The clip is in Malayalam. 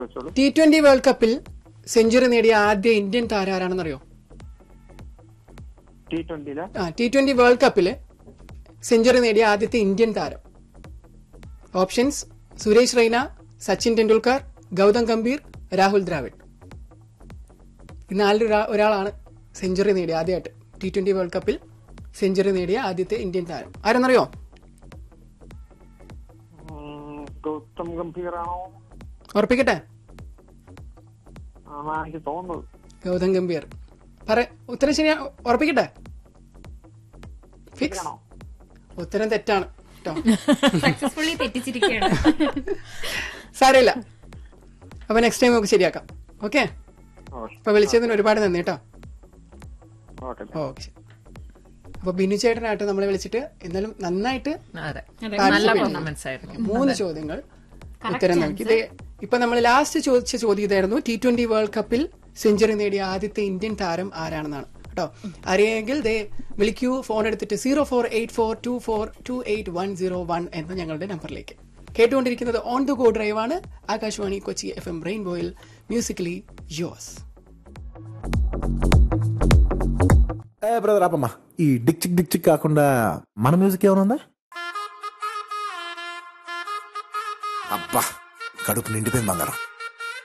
ചോദിച്ചോളൂ ടി ട്വന്റി വേൾഡ് കപ്പിൽ സെഞ്ചുറി നേടിയ ആദ്യ ഇന്ത്യൻ താരം ആരാണെന്നറിയോ ടി ട്വന്റിയിലെ ആ ടി ട്വന്റി വേൾഡ് കപ്പിൽ സെഞ്ചുറി നേടിയ ആദ്യത്തെ ഇന്ത്യൻ താരം ഓപ്ഷൻസ് സുരേഷ് റെയ്ന സച്ചിൻ ടെണ്ടുൽക്കർ ഗൗതം ഗംഭീർ രാഹുൽ ദ്രാവിഡ് ഈ നാലിൽ ഒരാ- ഒരാളാണ് സെഞ്ചുറി നേടിയ ആദ്യമായിട്ട് ടി ട്വന്റി വേൾഡ് കപ്പിൽ സെഞ്ചുറി നേടിയ ആദ്യത്തെ ഇന്ത്യൻ താരം ആരെന്നറിയോ ഗൗതം ഗംഭീറാണോ ഉറപ്പിക്കട്ടെ ആണാ എനിക്ക് തോന്നുന്നത് ഗൗതം ഗംഭീർ പറ ഉത്തരം ശരിയാ ഉറപ്പിക്കട്ടെ ഫിക്സ് ശരിയാണോ? ഉത്തരം തെറ്റാണ് കേട്ടോ സക്സസ്ഫുള്ളി തെറ്റിച്ചിരിക്കുകയാണ് സാരമില്ല അപ്പൊ നെക്സ്റ്റ് ടൈം നമുക്ക് ശരിയാക്കാം ഓക്കെ ഓക്കെ അപ്പൊ വിളിച്ചതിന് ഒരുപാട് നന്ദി കേട്ടോ ഓക്കെ ഓക്കെ അപ്പൊ ബിനു ചേട്ടനായിട്ട് നമ്മളെ വിളിച്ചിട്ട് എന്നാലും നന്നായിട്ട് അതെ അതെ, നല്ല participate പെർഫോമൻസ് ആയിരുന്നു മൂന്ന് ചോദ്യങ്ങൾ ഉത്തരം നൽകി ഇത് ഇപ്പൊ നമ്മൾ ലാസ്റ്റ് ചോദിച്ച ചോദ്യം ഇതായിരുന്നു ടി ട്വന്റി വേൾഡ് കപ്പിൽ സെഞ്ചുറി നേടിയ ആദ്യത്തെ ഇന്ത്യൻ താരം ആരാണെന്നാണ് കേട്ടോ അറിയെങ്കിൽ ദേ വിളിക്കൂ ഫോൺ എടുത്തിട്ട് zero four eight four two four two eight one zero one എന്ന ഞങ്ങളുടെ നമ്പറിലേക്ക് കേട്ടുകൊണ്ടിരിക്കുന്നത് ഓൺ ദ ഗോ ഡ്രൈവ് ആണ് ആകാശവാണി കൊച്ചി എഫ് എം റെയിൻബോയിൽ മ്യൂസിക്കലി യോസ് ఏ బ్రదర్ ఆపమ్మా ఈ డిక్ చిక్ డిక్ చిక్ కాకుండా మన మ్యూజిక్ ఏమైనా ఉందా అబ్బా కడుపు నిండిపోయింది బంగారం